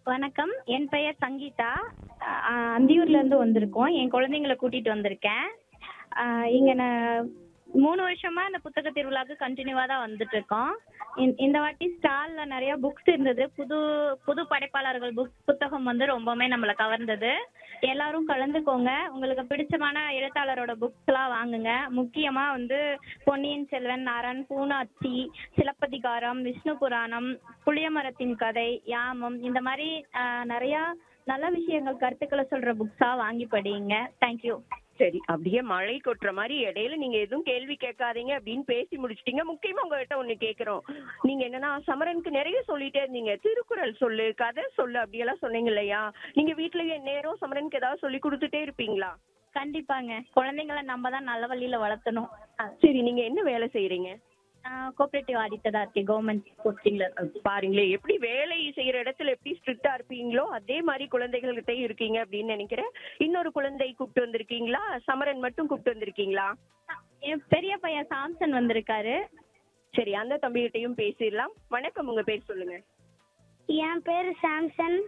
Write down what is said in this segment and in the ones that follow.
வணக்கம் என் பெயர் சங்கீதா அஹ் அந்தியூர்ல இருந்து வந்திருக்கோம் என் குழந்தைங்களை கூட்டிட்டு வந்திருக்கேன் அஹ் இங்க நான் மூணு வருஷமா இந்த புத்தக திருவிழாக்கு கண்டினியூவா தான் வந்துட்டு இருக்கோம் இந்த- இந்த வாட்டி ஸ்டால்ல நிறைய புக்ஸ் இருந்தது புது புது படைப்பாளர்கள் புக் புத்தகம் வந்து ரொம்பவுமே நம்மளை கவர்ந்தது எல்லாரும் கலந்துக்கோங்க உங்களுக்கு பிடிச்சமான எழுத்தாளரோட புக்ஸ் எல்லாம் வாங்குங்க முக்கியமா வந்து பொன்னியின் செல்வன் நரன் பூனாச்சி சிலப்பதிகாரம் விஷ்ணு புராணம் புளியமரத்தின் கதை யாமம் இந்த மாதிரி ஆஹ், நிறைய நல்ல விஷயங்கள் கருத்துக்களை சொல்ற புக்ஸா வாங்கி படிங்க தேங்க்யூ சரி அப்படியே மழை கொட்டுற மாதிரி இடையில நீங்க எதுவும் கேள்வி கேட்காதீங்க அப்படின்னு பேசி முடிச்சிட்டீங்க முக்கியமா உங்ககிட்ட ஒண்ணு கேக்குறோம் நீங்க என்னன்னா சமரனுக்கு நிறைய சொல்லிட்டே இருந்தீங்க திருக்குறள் சொல்லு கதை சொல்லு அப்படியெல்லாம் சொன்னீங்க இல்லையா நீங்க வீட்லயே நேரம் சமரனுக்கு ஏதாவது சொல்லி கொடுத்துட்டே இருப்பீங்களா கண்டிப்பாங்க குழந்தைங்களை நம்ம தான் நல்ல வழியில வளர்த்தணும் சரி நீங்க என்ன வேலை செய்யறீங்க கோஆபரேட்டிவ் ஆடிட்டரா இருக்கேன் கவர்மெண்ட் போஸ்டிங்ல பாருங்களேன் எப்படி வேலை செய்யற இடத்துல எப்படி ஸ்ட்ரிக்டா இருப்பீங்களோ அதே மாதிரி குழந்தைகள்கிட்டயும் இருக்கீங்க அப்படின்னு நினைக்கிறேன் இன்னொரு குழந்தை கூப்பிட்டு வந்திருக்கீங்களா சமரன் மட்டும் கூப்பிட்டு வந்திருக்கீங்களா என் பெரிய பையன் சாம்சன் வந்திருக்காரு சரி அந்த தம்பிகிட்டயும் பேசிடலாம் வணக்கம் உங்க பேர் சொல்லுங்க என் பேரு சாம்சன்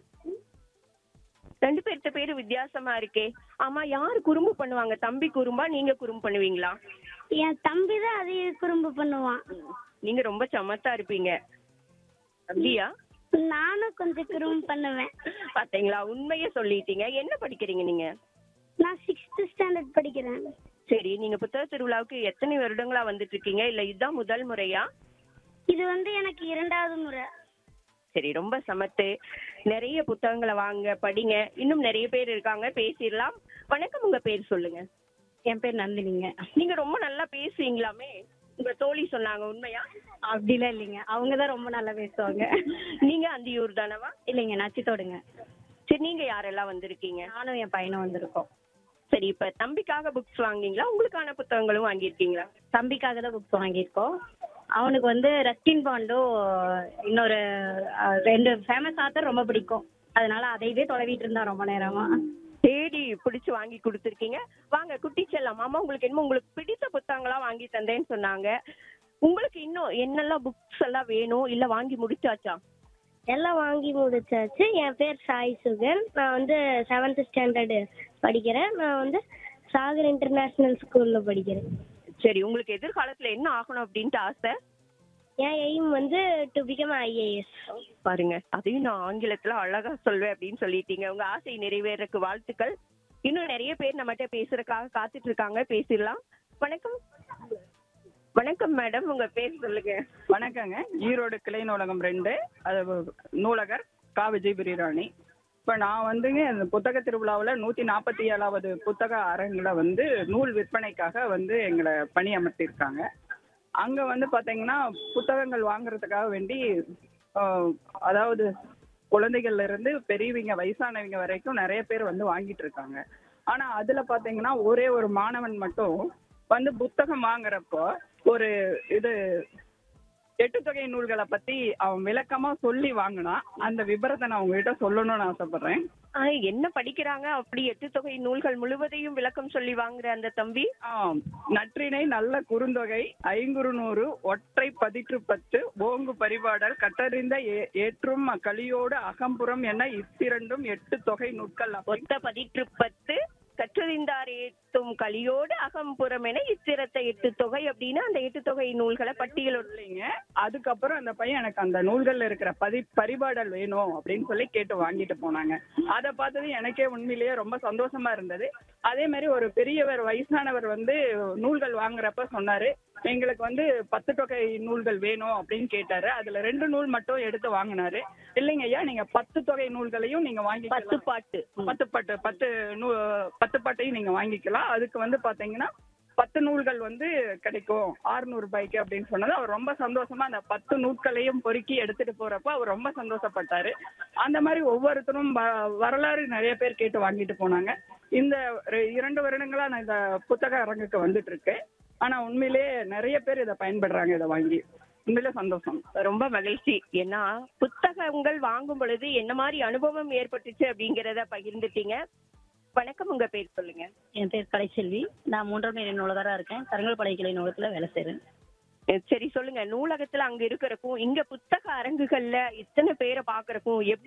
ரெண்டு பேர்த்த பேரு வித்தியாசமா இருக்கே ஆமா யாரு குறும்பு பண்ணுவாங்க தம்பி குறும்பா நீங்க குறும்பு பண்ணுவீங்களா என் தம்பி தான் அதிக குறும்பு பண்ணுவான் நீங்க ரொம்ப சமத்தா இருப்பீங்க அப்படியா நானும் கொஞ்சம் குறும்பு பண்ணுவேன் பாத்தீங்களா உண்மைய சொல்லிட்டீங்க என்ன படிக்கிறீங்க நீங்க நான் சிக்ஸ்த் ஸ்டாண்டர்ட் படிக்கிறேன் சரி நீங்க புத்தக திருவிழாவுக்கு எத்தனை வருடங்களா வந்துட்டு இருக்கீங்க இல்ல இதுதான் முதல் முறையா இது வந்து எனக்கு இரண்டாவது முறை சரி ரொம்ப சமத்து நிறைய புத்தகங்களை வாங்க படிங்க இன்னும் நிறைய பேர் இருக்காங்க பேசிடலாம் வணக்கம் உங்க பேர் சொல்லுங்க என் பேர் நந்தினிங்க நீங்க ரொம்ப நல்லா பேசுவீங்களாமே உங்க தோழி சொன்னாங்க உண்மையா அப்படிலாம் இல்லைங்க அவங்க தான் ரொம்ப நல்லா பேசுவாங்க நீங்க அந்தியூர் தானவா இல்லைங்க நச்சித்தோடுங்க சரி நீங்க யாரெல்லாம் வந்திருக்கீங்க நானும் என் பையனும் வந்திருக்கோம் சரி இப்ப தம்பிக்காக புக்ஸ் வாங்குனீங்களா உங்களுக்கான புத்தகங்களும் வாங்கியிருக்கீங்களா தம்பிக்காக தான் புக்ஸ் வாங்கியிருக்கோம் அவனுக்கு வந்து ரஸ்கின் பாண்டும் இன்னொரு அஹ், ரெண்டு ஃபேமஸ் ஆத்தர் ரொம்ப பிடிக்கும் அதனால அதையவே தொலைவிட்டு இருந்தான் ரொம்ப நேரமா தேடி பிடிச்சு வாங்கி கொடுத்துருக்கீங்க வாங்க குட்டி செல்லம் மாமா உங்களுக்கு என்னமோ உங்களுக்கு பிடித்த புத்தகங்களா வாங்கி தந்தேன்னு சொன்னாங்க உங்களுக்கு இன்னும் என்னெல்லாம் புக்ஸ் எல்லாம் வேணும் இல்ல வாங்கி முடிச்சாச்சா எல்லாம் வாங்கி முடிச்சாச்சு என் பேர் சாய் சுகன் நான் வந்து செவன்த் ஸ்டாண்டர்டு படிக்கிறேன் நான் வந்து சாகர் இன்டர்நேஷ்னல் ஸ்கூலில் படிக்கிறேன் சரி உங்களுக்கு எதிர்காலத்துல என்ன ஆகணும் அப்படின்ட்டு ஆசை என் எய்ம் வந்து டு பிகம் ஐஏஎஸ் பாருங்க அதையும் நான் ஆங்கிலத்துல அழகா சொல்வேன் அப்படின்னு சொல்லிட்டீங்க உங்க ஆசை நிறைவேறக்கு வாழ்த்துக்கள் இன்னும் நிறைய பேர் நம்மகிட்ட பேசுறதுக்காக காத்துட்டு இருக்காங்க பேசிடலாம் வணக்கம் வணக்கம் மேடம் உங்க பேர் சொல்லுங்க வணக்கங்க ஈரோடு கிளை நூலகம் ரெண்டு அது நூலகர் கா விஜய் பிரிராணி இப்போ நான் வந்துங்க இந்த புத்தக திருவிழாவில் நூற்றி நாற்பத்தி ஏழாவது புத்தக அரங்கில் வந்து நூல் விற்பனைக்காக வந்து எங்களை பணி அமர்த்தியிருக்காங்க அங்கே வந்து பார்த்தீங்கன்னா புத்தகங்கள் வாங்குறதுக்காக வேண்டி ஆஹ், அதாவது குழந்தைகள்ல இருந்து பெரியவங்க வயசானவங்க வரைக்கும் நிறைய பேர் வந்து வாங்கிட்டு இருக்காங்க ஆனால் அதில் பார்த்தீங்கன்னா ஒரே ஒரு மாணவன் மட்டும் வந்து புத்தகம் வாங்குறப்போ ஒரு இது எட்டு தொகை நூல்களை பத்தி அவன் விளக்கமா சொல்லி வாங்கினான் அந்த விபரத்தை நான் உங்ககிட்ட சொல்லணும்னு ஆசைப்படுறேன் ஆ, என்ன படிக்கிறாங்க அப்படி எட்டு தொகை நூல்கள் முழுவதையும் விளக்கம் சொல்லி வாங்குற அந்த தம்பி ஆம், நற்றிணை நல்ல குறுந்தொகை ஐங்குறுநூறு ஒற்றை பதிற்று பத்து ஓங்கு பரிபாடல் கற்றறிந்த ஏ- ஏற்றும் கலியோடு அகம்புறம் என இத்திரண்டும் எட்டு தொகை நூட்கள் அப்படி ஒத்த பதிற்று பத்து கற்றறிந்தார் ஏத்தும் கலியோடு அகம்புறம் என இத்திரத்தை எட்டு தொகை அப்படின்னு அந்த எட்டு தொகை நூல்களை பட்டியலோடு இல்லைங்க அதுக்கப்புறம் அந்த பையன் எனக்கு அந்த நூல்கள்ல இருக்கிற பதி பரிபாடல் வேணும் அப்படின்னு சொல்லி கேட்டு வாங்கிட்டு போனாங்க அதை பார்த்தது எனக்கே உண்மையிலேயே ரொம்ப சந்தோஷமா இருந்தது அதே மாதிரி ஒரு பெரியவர் வயசானவர் வந்து நூல்கள் வாங்குறப்ப சொன்னாரு எங்களுக்கு வந்து பத்து தொகை நூல்கள் வேணும் அப்படின்னு கேட்டாரு அதுல ரெண்டு நூல் மட்டும் எடுத்து வாங்கினாரு இல்லைங்க ஐயா நீங்க பத்து தொகை நூல்களையும் நீங்க வாங்கி பத்து பாட்டு பத்து பாட்டு பத்து நூ பத்து பாட்டையும் நீங்க வாங்கிக்கலாம் அதுக்கு வந்து பாத்தீங்கன்னா பத்து நூல்கள் வந்து கிடைக்கும் 600 ரூபாய்க்கு அப்படின்னு சொன்னது அவர் ரொம்ப சந்தோஷமா அந்த பத்து நூல்களையும் பொறுக்கி எடுத்துட்டு போறப்ப அவர் ரொம்ப சந்தோஷப்பட்டாரு அந்த மாதிரி ஒவ்வொருத்தரும் வ- வரலாறு நிறைய பேர் கேட்டு வாங்கிட்டு போனாங்க இந்த ரெ- இரண்டு வருடங்களா நான் இந்த புத்தக அரங்குக்கு வந்துட்டு இருக்கேன் ஆனா உண்மையிலேயே நிறைய பேர் இதை பயன்படுறாங்க இதை வாங்கி உண்மையிலே சந்தோஷம் ரொம்ப மகிழ்ச்சி ஏன்னா புத்தகங்கள் வாங்கும் பொழுது என்ன மாதிரி அனுபவம் ஏற்பட்டுச்சு அப்படிங்கறத பகிர்ந்துட்டீங்க வணக்கம் உங்க பேர் சொல்லுங்க என் பேர் கலைச்செல்வி நான் மூன்றாம் நிலை நூலகரா இருக்கேன் கருங்கல்பாளைய கிளை நூலகத்துல வேலை செய்றேன் அஹ் சரி சொல்லுங்க நூலகத்துல அங்க இருக்கிறக்கும் இங்க புத்தக அரங்குகள்ல இத்தனை பேரை பாக்குறக்கும் எப்படி